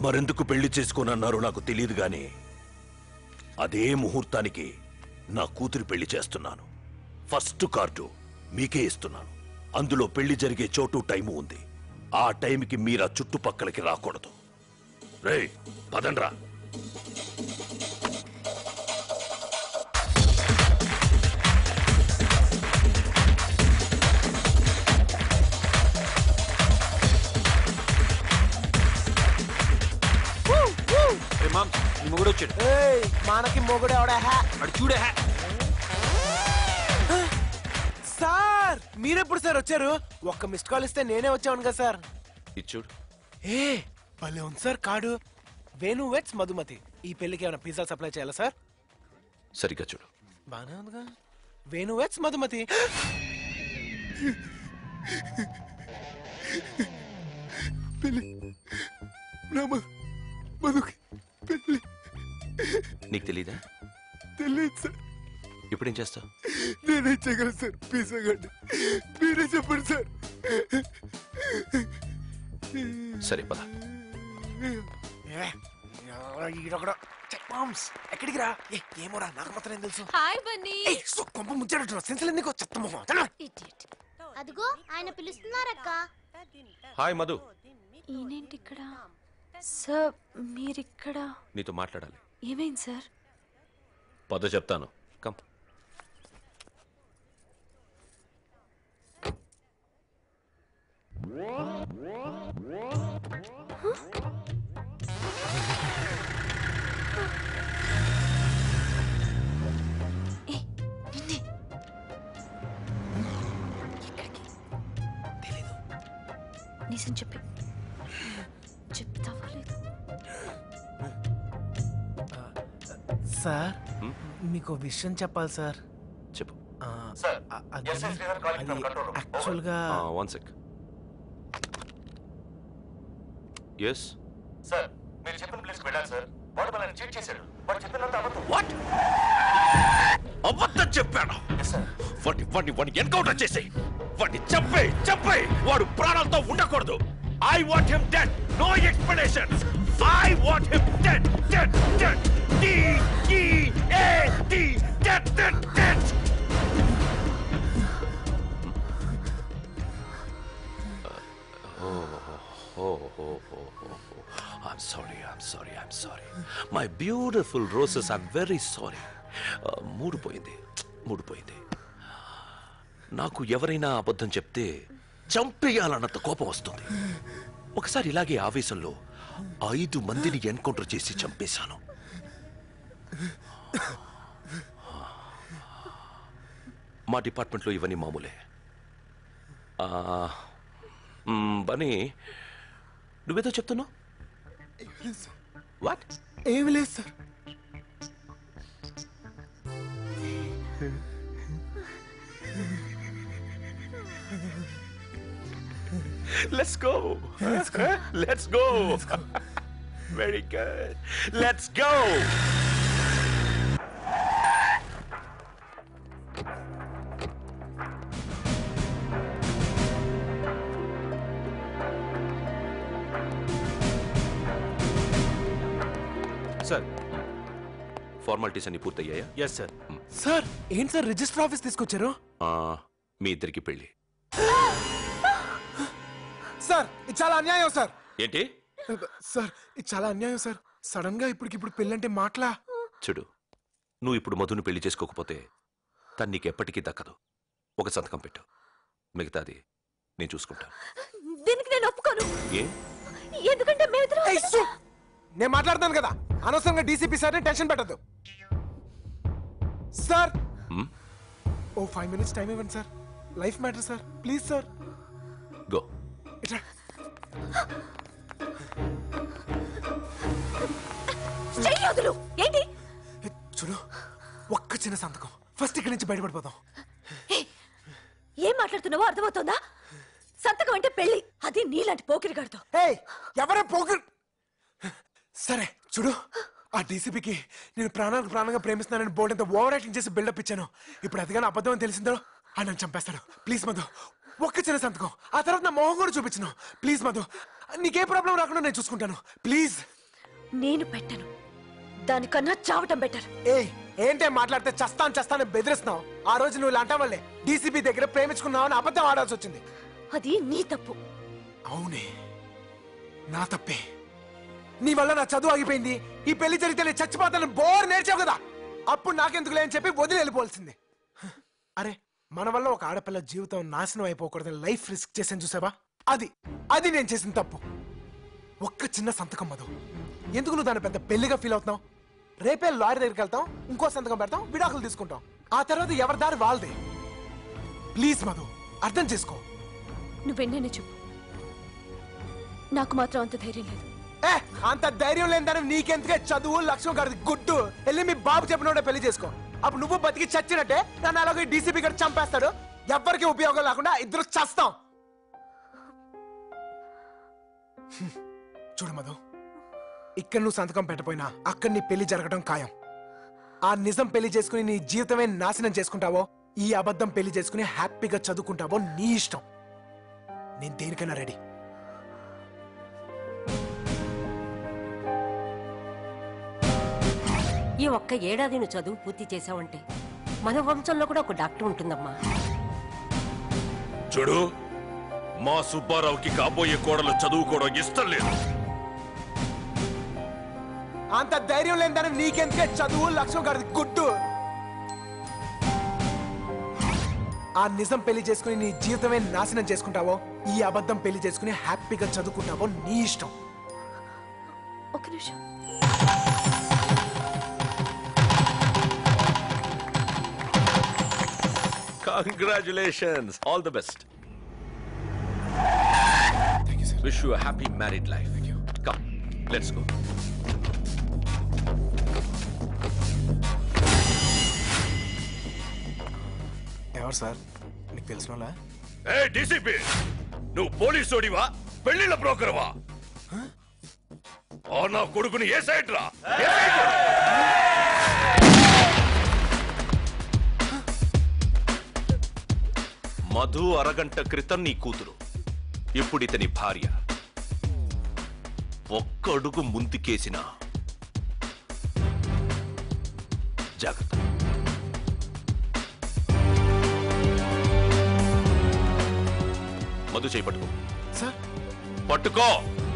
మరెందుకు పెళ్లి చేసుకోనన్నారో నాకు తెలియదు గాని అదే ముహూర్తానికి నా కూతురి పెళ్లి చేస్తున్నాను ఫస్ట్ కార్డు మీకే ఇస్తున్నాను అందులో పెళ్లి జరిగే చోటు టైము ఉంది ఆ టైంకి మీరా చుట్టుపక్కలకి రాకూడదు రే పదండ్రా రే మామ్ నీ మొగుడు వచ్చాడు ఏయ్ మనకి మొగుడు ఎవడా అడు చూడే సార్ మీరెప్పుడు సార్ వచ్చారు ఒక్క మిస్డ్ కాల్ ఇస్తే నేనే వచ్చాను కదా సార్ ఇచ్చుడు ఏ భలే ఉంది సార్ కాడు వేణు వెట్స్ మధుమతి ఈ పెళ్లికి ఏమైనా పిజ్జా సప్లై చేయాలా సార్ సరిగ్గా చూడు బానే ఉందిగా వేణు వెట్స్ మధుమతి మధుకి పెళ్లి నీకు తెలీదా తెలియదు సార్ ఇప్పుడు ఏం చేస్తావు నేనే చేయగలను సార్ పిజ్జా గడ్డి మీరే చెప్పండి సార్ సరే పద ఈడొకడు చెక్ బాంబ్స్ ఎక్కడికి రా ఏ ఏమోరా నాకు మాత్రం ఏం తెలుసు హాయ్ బన్నీ ఏయ్, సో కొంప ముంచాడు సెన్సల్ ఎందుకో చెత్త మొహం చలో. ఇడియట్ అదిగో ఆయన పిలుస్తున్నారక్క హాయ్ మధు ఈయనేంటి ఇక్కడ సార్ మీరిక్కడ నీతో మాట్లాడాలి ఏమైంది సార్ పద చెప్తాను కమ్ ఏ నిన్నే ఎక్కడికి తెలీదు నిజం చెప్పి చెప్తావా లేదు సార్ మీకు ఓ విషయం చెప్పాలి సార్ చెప్పు ఆ, అ- అది అది యాక్చువల్గా వన్ సెక్ ఎస్ సార్ మీరు చెప్పిన ప్లేస్కి వెళ్ళాను సార్ వాడు మనల్ని చీట్ చేశాడు వాడు చెప్పినంత అబద్ధం వాట్ అబద్ధం చెప్పాడు వాడిని వాడిని వాడిని ఎన్కౌంటర్ చేసి వాడిని చంపే చంపే వాడు ప్రాణాలతో ఉండకూడదు I want him dead no explanation I want him dead dead dead D D A D dead dead dead I'm sorry I'm sorry I'm sorry my beautiful roses I'm very sorry మూడిపోయింది మూడిపోయింది నాకు ఎవరైనా అబద్ధం చెప్తే చంపేయాలన్నంత కోపం వస్తుంది ఒకసారి ఇలాగే ఆవేశంలో ఐదు మందిని ఎన్కౌంటర్ చేసి చంపేశాను మా డిపార్ట్మెంట్లో ఇవన్నీ మామూలే ఆ, మ్, బనీ నువ్వేదో చెప్తున్నావు వాట్ ఏమి లేదు sir Let's go. Let's go. Let's go. Very good. Let's go. Sir formalities అన్ని పూర్తయ్యాయా ఎస్ సార్ సార్ ఏంటి సార్ రిజిస్టర్ ఆఫీస్ తీసుకొచ్చారు ఆ, మీ ఇద్దరికి పెళ్ళి సార్ ఇది చాలా అన్యాయం సార్ ఏంటి సార్ ఇది చాలా అన్యాయం సార్ సడన్ గా ఇప్పటికిప్పుడు పెళ్ళంటే మాటలా చూడు నువ్వు ఇప్పుడు మధుని పెళ్లి చేసుకోకపోతే తను నీకు ఎప్పటికీ దక్కదు ఒక సంతకం పెట్టు మిగతాది నేను చూసుకుంటాను దీనికి నేను ఒప్పుకోను ఏ ఎందుకంటే మేమిద్దరం ఏయ్, సు! నేను మాట్లాడతాను కదా అనవసరంగా డీసీపీ సార్ టెన్షన్ పెట్టద్దు sir hmm? Oh five minutes time ఇవ్వండి sir life matter sir please sir go ఇట్లా చెయ్యి వదులు ఏంటి ఏ, చూడు ఒక్క చిన్న సంతకం ఫస్ట్ ఇక్కడి నుంచి బయటపడిపోదాం ఏ, ఏం మాట్లాడుతున్నావో అర్థమవుతోందా సంతకం అంటే పెళ్లి అది నీలాంటి పోకిరిగాడితో ఏయ్ ఎవరే పోకర్ సరే చూడు ఆ డీసీపీకి నేను ప్రాణానికి ప్రాణంగా ప్రేమిస్తున్నానని బోర్డు అంతా ఓవర్ యాక్టింగ్ చేసి బిల్డప్ ఇచ్చాను ఇప్పుడు అది కానీ అబద్ధం అని తెలిసిందో ఆ నన్ను చంపేస్తాడు ప్లీజ్ మధు ఒక్క చిన్న సంతకం ఆ తర్వాత నా మొహం కూడా చూపించను ప్లీజ్ మధు నీకే ప్రాబ్లం రాకుండా నేను చూసుకుంటాను ప్లీజ్ నేను పెట్టను దానికన్నా చావటం బెటర్ ఏయ్ ఏంటే మాట్లాడితే చస్తాను చస్తాను బెదిరిస్తున్నావు ఆ రోజు నువ్వు ఇలా అంటావు వల్లే డీసీపీ దగ్గర ప్రేమించుకున్నావు అని అబద్ధం ఆడాల్సి వచ్చింది అది నీ తప్పు అవునే నా తప్పే నీ వల్ల నా చదువు ఆగిపోయింది ఈ పెళ్లి జరిగితే నేను చచ్చిపోతాను బోర్ నేర్చావు కదా అప్పుడు నాకెందుకు లేని చెప్పి వదిలి వెళ్ళిపోవాల్సింది హ, అరే మన వల్ల ఒక ఆడపిల్ల జీవితం నాశనం అయిపోకూడదని లైఫ్ రిస్క్ చేసాను చూసావా అది అది నేను చేసిన తప్పు ఒక్క చిన్న సంతకం మధు ఎందుకు నువ్వు దాని పెద్ద పెళ్లిగా ఫీల్ అవుతున్నావు రేపే లాయర్ దగ్గరికి వెళ్తాం ఇంకో సంతకం పెడతాం విడాకులు తీసుకుంటాం ఆ తర్వాత ఎవరి దారి వాళ్ళదే ప్లీజ్ మధు అర్థం చేసుకో నువ్వెన్నైనా చెప్పు నాకు మాత్రం అంత ధైర్యం లేదు ఏ అంత ధైర్యం లేదని నీకెందుకే చదువు లక్ష్యం గారిది గుడ్డు వెళ్ళి మీ బాబు చెప్పినోడే పెళ్లి చేసుకో అప్పుడు నువ్వు బతికి చచ్చినట్టే నన్ను అలాగే డీసీపీ గారు చంపేస్తాడు ఎవ్వరికి ఉపయోగం లేకుండా ఇద్దరు చస్తాం హ్మ్. చూడు మధు ఇక్కడ నువ్వు సంతకం పెట్టపోయినా అక్కడ నీ పెళ్లి జరగడం ఖాయం ఆ నిజం పెళ్లి చేసుకుని నీ జీవితమే నాశనం చేసుకుంటావో ఈ అబద్ధం పెళ్లి చేసుకుని హ్యాపీగా చదువుకుంటావో నీ ఇష్టం నేను దేనికైనా రెడీ ఈ ఒక్క ఏడాది నువ్వు చదువు పూర్తి చేసావంటే మన వంశంలో కూడా ఒక డాక్టర్ ఉంటుందమ్మా చూడు మా సుబ్బారావుకి కాబోయే కోడలు చదువుకోవడం ఇష్టం లేదు అంత ధైర్యం లేదని నీకెందుకే చదువు లక్ష్యం గారిది గుడ్డు ఆ నిజం పెళ్లి చేసుకుని నీ జీవితమే నాశనం చేసుకుంటావో ఈ అబద్ధం పెళ్లి చేసుకుని హ్యాపీగా చదువుకుంటావో నీ ఇష్టం ఒక నిమిషం congratulations all the best wish you happy married life come let's go ఎవరు సార్ నీకు తెలిసిన వాళ్ళా? ఏ డీసీపీ నువ్వు పోలీసోడివా పెళ్లిళ్ళ బ్రోకర్వా ఆ నా కొడుకుని ఏ సైడ్ రా ఏ సైడ్ రా? మధు అరగంట క్రితం నీ కూతురు ఇప్పుడు ఇతని భార్య ఒక్క అడుగు ముందుకేసిన జాగ్రత్త మధు చేయి పట్టుకో సార్ పట్టుకో